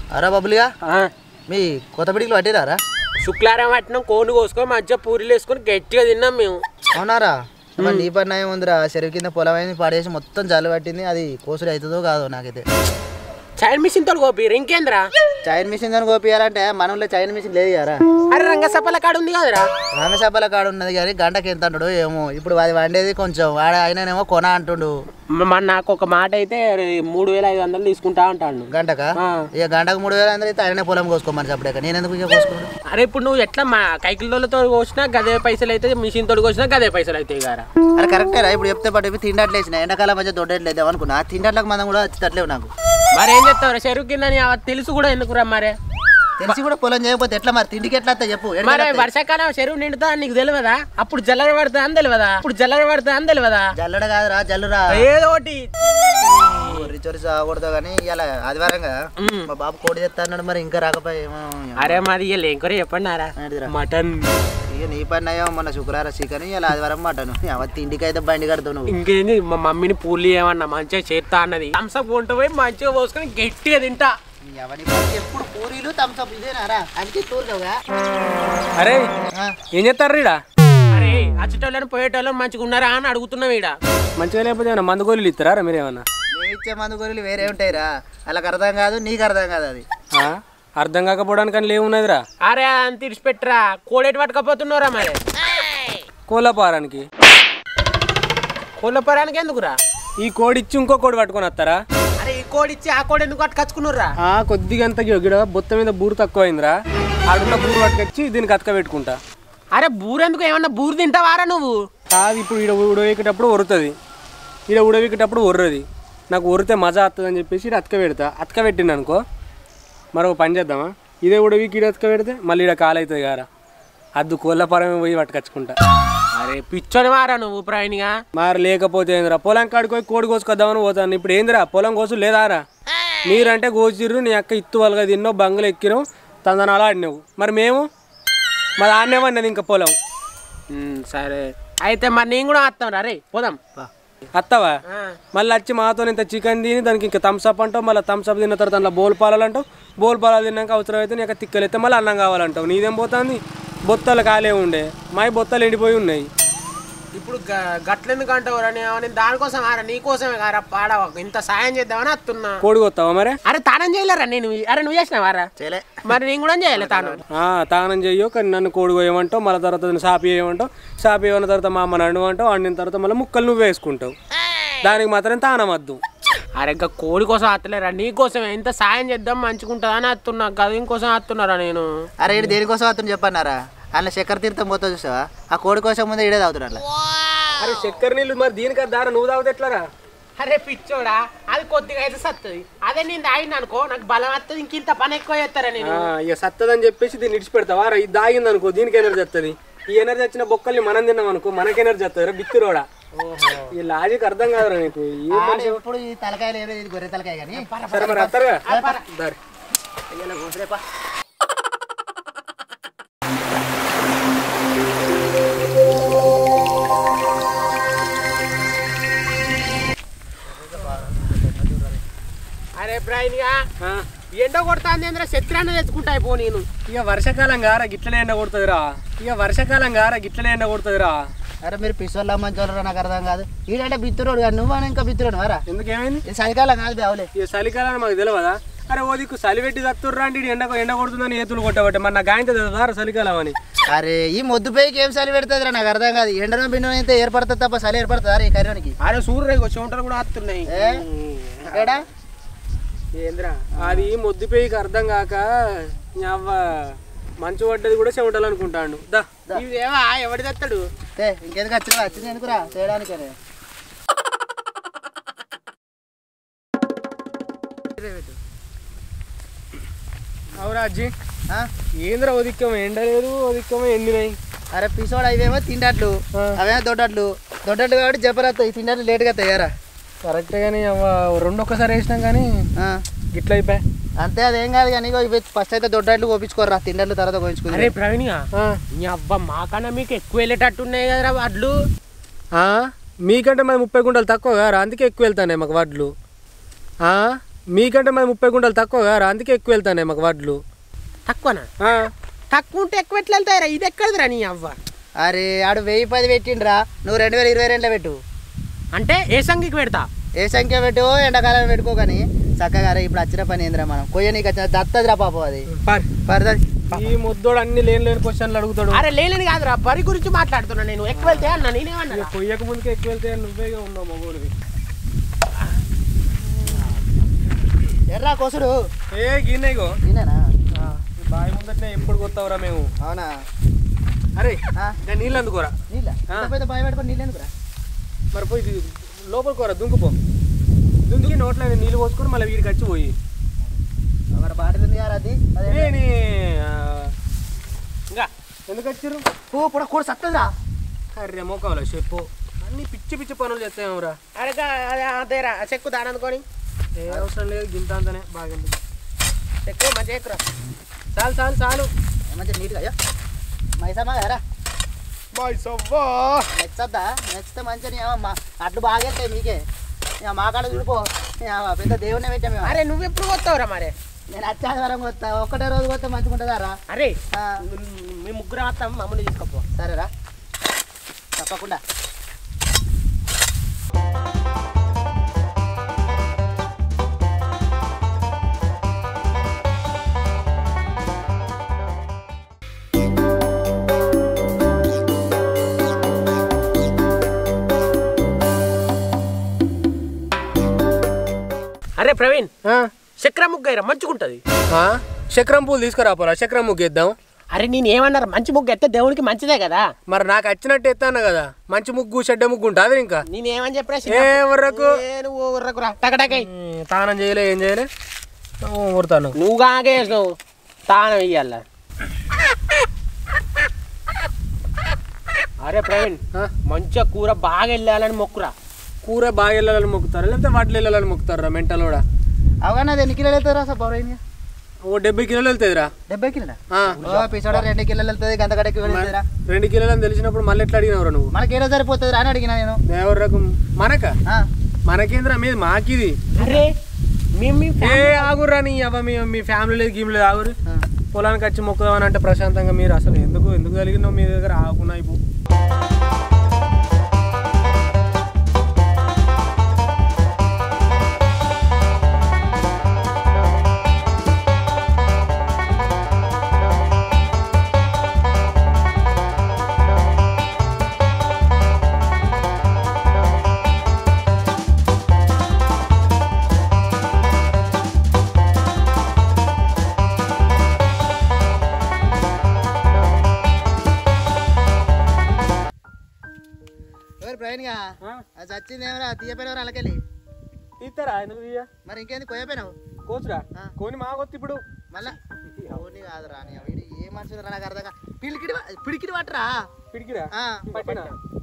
అరా బబులిగా ఆ, మీ కొత్త బిడికి పట్టిరారా శుక్లారం పట్టినాం కోడిని కోసుకొని మంచిగా పూరీలు వేసుకొని గట్టిగా తిన్నాం మేము అవునారా మరి నీ పని నయం ఉందిరా చెరువు కింద పొలం అయింది పాడేసి మొత్తం జల్లు పట్టింది అది కోసుడు అవుతుందో కాదో నాకైతే చైన్ మిషన్ తోడు కోపిరు ఇంకేంద్రా చైన్ మిషన్ దాన్ని కోపియాలంటే మనలో చైన్ మిషన్ లేదు కదా అరే రంగసప్పల కాడ ఉంది కదరా రంగసభల కాడ ఉన్నది కానీ గంటకి ఎంత అంటాడు ఏమో ఇప్పుడు అది వండేది కొంచెం వాడ ఆయననేమో కొన అంటుండు మ- మన నాకు ఒక మాట అయితే మూడు వేల ఐదు వందలు తీసుకుంటా అంటాడు గంటక ఆ. ఇక గంటకు మూడు వేలు అందరూ అయితే ఆయననే పొలం కోసుకోమని చెప్పలేక నేను ఎందుకు ఇక కోసుకున్నాడు అరే ఇప్పుడు నువ్వు ఎట్లా మా కైకిల్లోతో కోసినా గదే పైసలు అయితే మిషన్ తోడు కోసినా గదే పైసలు అవుతాయి గారా అరే కరెక్టేరా ఇప్పుడు చెప్తే పాటు ఇప్పుడు తిండట్లు వేసిన ఎండాకాలం మధ్య దొడ్డట్లేదు అనుకున్నా తిండట్లకు మనం కూడా వచ్చేటట్లేవు నాకు మరి ఏం చెప్తావు చెరువు కింద తెలుసు కూడా ఎందుకురా మరే తెలిసి కూడా పొలం చేయకపోతే ఎట్లా మరి తిండికి ఎట్లా వస్తాయి చెప్పు ఎట్లా మరి వస్తాయి? వర్షాకాలం చెరువు నిండుతా నీకు తెలియదా అప్పుడు జల్లర పడుతుంది అని తెలియదా అప్పుడు జల్లర పడుతుంది అని తెలియదా జల్లడ కాదురా జల్లురా ఏదో ఒకటి చొరి చొరి సాగకూడదు కానీ ఇలా ఆదివారం కదా మా బాబు కోడి తెస్తా అన్నాడు మరి ఇంకా రాకపోయి ఏమో అరే మాది ఇయ్యాలి ఏం కూర చెప్పండి ఆరా ఏంటిదిరా? మటన్ ఇక నీ పని అయ్యో మొన్న శుక్రవారం చికెన్ ఇలా ఆదివారం మటన్ అవ తిండికి అయితే బండి కడతావు నువ్వు ఇంకేంది మా మమ్మీని పూలు ఏమన్నా మంచిగా చేస్తా అన్నది థమ్స్అప్ కొంట పోయి మంచిగా పోసుకొని గట్టిగా తింటా ఎవరి పని ఎప్పుడు పూరీలు థమ్స్అప్ ఇదేనారా అందుకే తోలుగా అరే ఏం చేస్తారు ఈడ అరే వచ్చేటోళ్ళని పోయేటోళ్ళని మంచిగా ఉన్నారా అని అడుగుతున్నాం ఈడ మంచిగా లేకపోతే ఏమన్నా మందు గోళీలు ఇస్తారా మీరేమన్నా మేము ఇచ్చే మందు గొర్రెలు వేరే ఉంటాయిరా వాళ్ళకి అర్థం కాదు నీకు అర్థం కాదు అది అర్థం కాకపోవడానికి అని లేవున్నదిరా అరే అని తీర్చిపెట్టరా కోడేటి పట్టుకపోతున్నారా మరి కోళ్ళపారానికి కోళ్ళపారానికి ఎందుకురా ఈ కోడి ఇచ్చి ఇంకో కోడి పట్టుకొని వస్తారా అరే ఈ కోడి ఇచ్చి ఆ కోడి ఎందుకు పట్టుకొచ్చుకున్నారా కొద్దిగా అంత గిడ బొత్త మీద బూరు తక్కువ అయిందిరా ఆడున్న బూరు పట్టుకొచ్చి దీనికి అతక పెట్టుకుంటా అరే బూరు ఎందుకు ఏమన్నా బూరు తింటావారా నువ్వు కాదు ఇప్పుడు ఈడ ఉడవేకేటప్పుడు ఒరుతుంది ఈడ ఉడవేకేటప్పుడు ఒర్రది నాకు ఒరితే మజా వస్తుంది అని చెప్పేసి ఈడ అతక పెడతా అతక పెట్టిండు అనుకో మరో పని చేద్దామా ఇదే ఉడవికి ఈడ అతక పెడితే మళ్ళీ ఈడ కాలు అవుతుంది కారా అద్దు కోళ్ళపరమే పోయి పట్టుకొచ్చుకుంటా అరే పిచ్చోని మారా నువ్వు ప్రయాణిగా మరి లేకపోతే ఏందిరా పొలం కాడికి పోయి కోడి కోసుకొద్దామని పోతాను ఇప్పుడు ఏందిరా పొలం కోసు లేదారా మీరంటే కోసిర్రు నీ అక్క ఇత్తు వాళ్ళగా తిన్నావు బంగులు ఎక్కినావు తందనాలు ఆడినావు మరి మేము మరి ఆడినామన్నది ఇంకా పొలం సరే అయితే మరి నేను కూడా వస్తాం రా రే పోదాం అత్తవా మళ్ళీ వచ్చి మాతో ఇంత చికెన్ తిని దానికి ఇంకా థమ్స్అప్ అంటావు మళ్ళీ థమ్స్అప్ తిన్న తర్వాత అందులో బోల్ పాలాలు అంటావు బోల్ పాలాలు తిన్నాక అవసరం అయితే నీకు తిక్కలు అయితే మళ్ళీ అన్నం కావాలంటావు నీదేం పోతుంది బొత్తలు కాలే ఉండే మాయి బొత్తలు ఎండిపోయి ఉన్నాయి ఇప్పుడు గట్లెందుకు అంటావు నేను దానికోసం ఆరా నీకోసమే కారా పాడ ఇంత సాయం చేద్దామని వస్తున్నా కోడి కొత్తావా మరి అరే తానం చేయలేరా నేను అరే నువ్వు చేసినావారా చేయలే మరి నేను కూడా చేయాలి తాను తానం చెయ్యో కానీ నన్ను కోడి కోయమంటావు మళ్ళీ తర్వాత నన్ను సాపి వేయమంటావు సాపి వేయమన్న తర్వాత మా అమ్మ నన్ను అంటావు వండిన తర్వాత మళ్ళీ ముక్కలు నువ్వు వేసుకుంటావు దానికి మాత్రం తానం వద్దు అరే ఇంకా కోడి కోసం అత్తలేరా నీ కోసం ఎంత సాయం చేద్దాం మంచుకుంటుందా అని అత్తున్నా కదా ఇంకోసం అత్తున్నారా నేను అరే ఇటు దేనికోసం అతను చెప్పన్నారా అందులో చక్కెర తీర్థం పోతా చూసావా ఆ కోడి కోసం ముందే ఇడే తాగుతాడు అట్లా అరే చక్కెర నీళ్ళు మరి దీనికి దారా నువ్వు తాగుతా ఎట్లారా అరే పిచ్చోడా అది కొద్దిగా అయితే సత్తది అదే నేను తాగిన అనుకో నాకు బలం వస్తుంది ఇంకింత పని ఎక్కువ చేస్తారా నేను ఇక సత్తదని చెప్పేసి దీన్ని ఇడిచిపెడతావా రా, ఇది తాగింది అనుకో దీనికి ఎనర్జీ వస్తుంది ఈ ఎనర్జీ వచ్చిన బొక్కల్ని మనం తిన్నాం అనుకో మనకి ఎనర్జీ వస్తుంది బిత్తిరోడా ఈ లాజిక్ అర్థం కాదురా నీకు ఏ ఆడ ఎప్పుడు ఈ తలకాయలు ఏదో ఇది గొర్రె తలకాయ కానీ సరే మరి వస్తారుగా దారి అరే బ్రైన్గా ఎండ కొడతాంది ఏంద్రా శత్రాన్ని తెచ్చుకుంటా అయిపో నేను ఇక వర్షాకాలం గారా గిట్లనే ఎండ కొడుతుందిరా ఇక వర్షాకాలం గారా గిట్లనే ఎండ కొడుతుందిరా అరే మీరు పిసోళ్ళ మంచోళ్ళరా నాకు అర్థం కాదు ఈడంటే బిత్తురోడు కాదు నువ్వు ఇంకా బిత్తురోడు వారా ఎందుకేమైంది ఇది చలికాలం కాదు బావులే ఇక చలికాలం మాకు తెలియదా అరే ఓ దిక్కు చలి పెట్టి తత్తుర్రా అంటే ఈడు ఎండ ఎండ కొడుతుందని ఏతులు కొట్టబట్టే మరి నాకు గాయంతో తెలుదా చలికాలం అని అరే ఈ మొద్దు పైకి ఏం చలి పెడుతుందిరా నాకు అర్థం కాదు ఎండలో బిండం అయితే ఏర్పడుతుంది తప్ప చలి ఏర్పడుతుందా రే ఈ కర్రోనికి అరే సూర్యుడు చెమటలు కూడా వస్తున్నాయి ఏ? ఏడా ఏంద్రా అది మొద్దుపేయికి అర్థం కాక అవ్వ మంచు పడ్డది కూడా చెమటలు అనుకుంటాడు దా ఇదేవా ఎవడి తెస్తాడు ఏ, ఇంకెందుకు వచ్చినా వచ్చింది ఎందుకురా చేయడానికి అవురా అజ్జి ఏంద్రా ఉదిక్కం ఎండ లేదు ఉదిక్కం ఎండినాయి అరే పిసోడ్ అవేమో తిండట్లు ఆ. అవేమో దొడ్డట్లు దొడ్డట్లు కాబట్టి చెప్పరాస్తాయి తిండట్లు లేట్గా తయారా కరెక్టే కానీ అవ్వ రెండు ఒక్కసారి వేసినాం కానీ గిట్ల అయిపోయా అంతే అదేం కాదు కానీ ఇగో ఇవి ఫస్ట్ అయితే దొడ్డట్లు కోపించుకోరా తిండట్లు తర్వాత కోపించుకుంది అరే ప్రవీణ్ నీ అవ్వ మాకన్నా మీకు ఎక్కువ వెళ్ళేటట్టు ఉన్నాయి కదరా వడ్లు మీకంటే మరి ముప్పై గుంటలు తక్కువ కదా అందుకే ఎక్కువ వెళ్తానే మాకు వడ్లు మీకంటే మాది ముప్పై గుంటలు తక్కువ కదా అందుకే ఎక్కువ వెళ్తానే మాకు వడ్లు తక్కువనా ఆ, తక్కువ ఉంటే ఎక్కువ ఎట్లా వెళ్తాయిరా ఇది ఎక్కడిదిరా నీ అవ్వ అరే ఆడు వెయ్యి పది పెట్టిండ్రా నువ్వు రెండు వేల ఇరవై రెండులో పెట్టు అంటే ఏ సంఖ్యకి పెడతా ఏ సంఖ్య పెట్టు ఎండాకాలం పెట్టుకో కానీ చక్కగా రే ఇప్పుడు వచ్చిన పని ఏందిరా మనం కొయ్య నీకు వచ్చిన దత్తదిరా పాపం అది పార్. పరదది ఈ ముద్దోడు అన్ని లేని లేని క్వశ్చన్లు అడుగుతాడు అరే లేని కాదురా బరి గురించి మాట్లాడుతున్నా నేను ఎక్కువ వెళ్తే అన్న నేనేమన్నా ఇక పొయ్యక ముందుకే ఎక్కువ వెళ్తే నువ్వేగా ఉన్నావు మగోడివి ఎర్రా కొసుడు ఏ గిన్నెగో నేనేనా బావి ముందటనే ఎప్పుడు కొత్తావురా మేము అవునా అరే ఆ, ఇంకా నీళ్ళు అందుకోరా నీళ్ళ ఆ. పెద్ద బాయ్ పెట్టుకొని నీళ్ళు ఎందుకురా మరి పోయి ఇది లోపల కోరా దుంకుపో దుంకి నోట్లో నీళ్ళు పోసుకొని మళ్ళీ వీడికి వచ్చి పోయి అక్కడ బాటిల్ ఉంది కదా అది అదే ఏ నీ ఆ, ఇంకా ఎందుకు వచ్చారు ఓ పుడ కూడా సత్తదిరా అరే మోకావులా చెప్పు అన్ని పిచ్చి పిచ్చి పనులు చేస్తాయేమోరా అరే గా- అదే అదేరా ఆ చెక్కు దానందుకొని ఏ అవసరం లేదు గింత అంతనే బాగుంది చెక్కు మంచిగా ఎక్కురా చాలు చాలు చాలు మంచిగా నీట్గా అయ్యా మైసమ్మా కదరా నచ్చద్దా నచ్చితే మంచిగా నీ అమ్మ అట్లు బాగేస్తాయి మీకే ఇక మా కాడ చూడిపో ఇక పెద్ద దేవుడినే పెట్టాం మేము అరే నువ్వు ఎప్పుడు కొత్తావురా మరే నేను వచ్చాది వరం వస్తా ఒక్కటే రోజు వస్తే మంచిగా ఉంటుందా రా అరే ఆ, మీ ముగ్గురు వస్తాం మమ్మల్ని తీసుకోపో సరేరా తప్పకుండా అరే ప్రవీణ్ ఆ? చక్ర ముగ్గైరా మంచిగుంటది ఆ? చక్రం పూలు తీసుకురా పోరా చక్రం ముగ్గు ఇద్దాం అరే నేను ఏమన్నారు మంచి ముగ్గు ఎత్తే దేవునికి మంచిదే కదా మరి నాకు వచ్చినట్టు ఎత్తాను కదా మంచి ముగ్గు చెడ్డ ముగ్గు ఉంటుంది ఇంకా నేను ఏమని చెప్పినా ఏ ఉర్రకు? నువ్వు ఉర్రకురా టకటకై ఉమ్, తానం చేయలే ఏం చేయలే ఊరుతాను నువ్వు కాగేసినావు తానం ఇయ్యాల అరే ప్రవీణ్ ఆ? మంచిగా కూర బాగా వెళ్ళాలని మొక్కురా కూర బాగా వెళ్ళాలని మొక్కుతారా లేకపోతే వాటిలో వెళ్ళాలని మొక్కుతారా మెంటల్ కూడా అవగానే అది ఎన్ని కిలోలు వెళ్తారా సార్ బౌరైన్ ఓ డెబ్బై కిలోలు వెళ్తుందిరా డెబ్బై కిలోలా ఆ. ఓ పిసోడ రెండు కిలోలు వెళ్తుంది గంట గడకి వెళ్తుందిరా రెండు కిలోలు అని తెలిసినప్పుడు మళ్ళీ ఎట్లా అడిగినవరా నువ్వు మనకి ఏదో సరిపోతుంది అని అడిగినా నేను ఎవరి రకం మనక ఆ, మనకేంద్రా మీది మాకిది అరే మేము మీ ఏ ఆగుర్రా నీ అవ్వ మీ మీ ఫ్యామిలీ లేదు గీమ్ లేదు ఆగురు ఆ. పొలానికి వచ్చి మొక్కుదామని అంటే ప్రశాంతంగా మీరు అసలు ఎందుకు ఎందుకు కలిగినావు మీ దగ్గర ఆగున్నా ఇప్పుడు ఎవరు ప్రవీణ్గా ఆ? అది చచ్చింది ఏమరా తీయపోయినవరా అలాకెళ్ళి ఇస్తారా ఎందుకు ఇయ్య? మరి ఇంకేంది కొయ్యపోయినావు కోచురా ఆ. కోని మా కొత్త ఇప్పుడు మళ్ళా ఓని కాదురా నీ వీడు ఏ మనుషులు రా నాకు అర్థం కా పిలికిడి పిడికిడి పట్టరా పిడికిరా ఆ. పట్టినా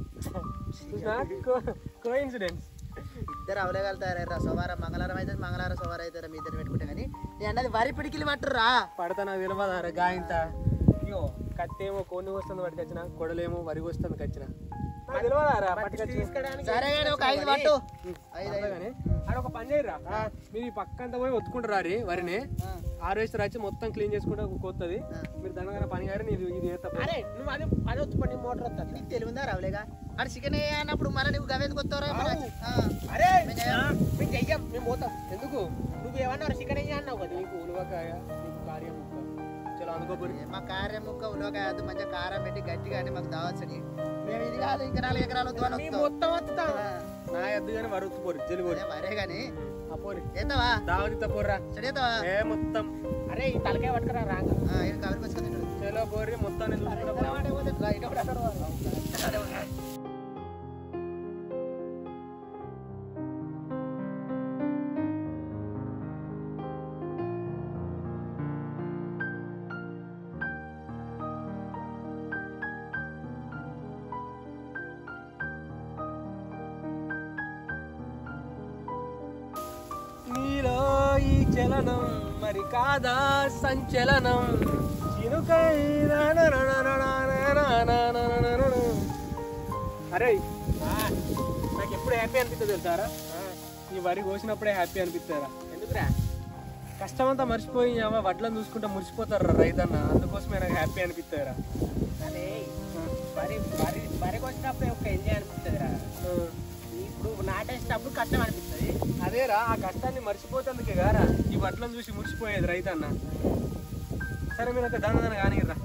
కోఇన్సిడెన్స్ ఇద్దరు అవలేగలుగుతారా సోమవారం మంగళవారం అయితే మంగళవారం సోమవారం అయితే మీ ఇద్దరు పెట్టుకుంటే కానీ నేను అన్నది వరి పిడికిలు పట్టురా పడతా నాకు తెలియదారా గాయంత ఇగో కత్తేమో కోని వస్తుంది పట్టుకొచ్చిన కొడలేమో వరి వస్తుంది కచ్చిన నాకు తెలియదారా పట్టుకొచ్చి సరే కానీ ఒక ఐదు పట్టు ఐదు ఐదు కానీ ఆడ ఒక పని చేయరా మీరు ఈ పక్కంతా పోయి ఒత్తుకుంటారా రీ వరిని ఆ. ఆరేస్తారు వచ్చి మొత్తం క్లీన్ చేసుకుంటే కొత్తది మీరు దానికన్నా పని గారి ఇది ఇది ఏ తప్ప అరే నువ్వు అది అది వచ్చి మోటార్ వస్తుంది నీకు తెలివిందా రావులేగా అక్కడ చికెన్ అన్నప్పుడు మళ్ళీ నువ్వు గవేందుకు వస్తావురా అరే మేము చెయ్యం మేము పోతాం ఎందుకు నువ్వు ఏమన్నారు చికెన్ అయ్యా అన్నావు కదా నీకు ఉలవకాయ నీకు కార్యం ముక్క చలో అందుకోపోయి మా కారం ముక్క ఉలవకాయ మంచిగా కారం పెట్టి గట్టిగా అంటే మాకు దావచ్చని మేము ఇది కాదు ఇంకా నాలుగు ఎకరాలు వద్దు అని మేము వస్తాం మొత్తం వస్తాం ఆ, నా ఎద్దు కానీ వరి ఉత్తుపోరు జల్లిపోరు అదే మరే కానీ ఆ పోరి చేస్తావా దావతి తప్పర్రా చెడేస్తావా ఏ మొత్తం అరే ఈ తలకాయ పట్టుకురా రాంగ ఈయన కవరికి వచ్చి తింటాడు చలో పోరి మొత్తాన్ని చూసుకుంటా నీలో ఈ చలనం మరి కాదా సంచలనం చినుకై అరే నాకు ఎప్పుడు హ్యాపీ అనిపిస్తుంది తెలుసారా ఈ వరి కోసినప్పుడే హ్యాపీ అనిపిస్తారా ఎందుకురా కష్టం అంతా మర్చిపోయి అవ్వ వడ్లను చూసుకుంటే మురిసిపోతారు రైతన్న అందుకోసమే నాకు హ్యాపీ అనిపిస్తారా అదే వరి వరి వరి వచ్చినప్పుడు ఒక ఎంజాయ్ అనిపిస్తుందిరా ఇప్పుడు నాటేసేటప్పుడు కష్టం అనిపిస్తుంది అదేరా ఆ కష్టాన్ని మర్చిపోతందుకే గారా ఈ వడ్లను చూసి మురిసిపోయేది రైతన్న సరే మీరు ఒక దాని దాని కానిరా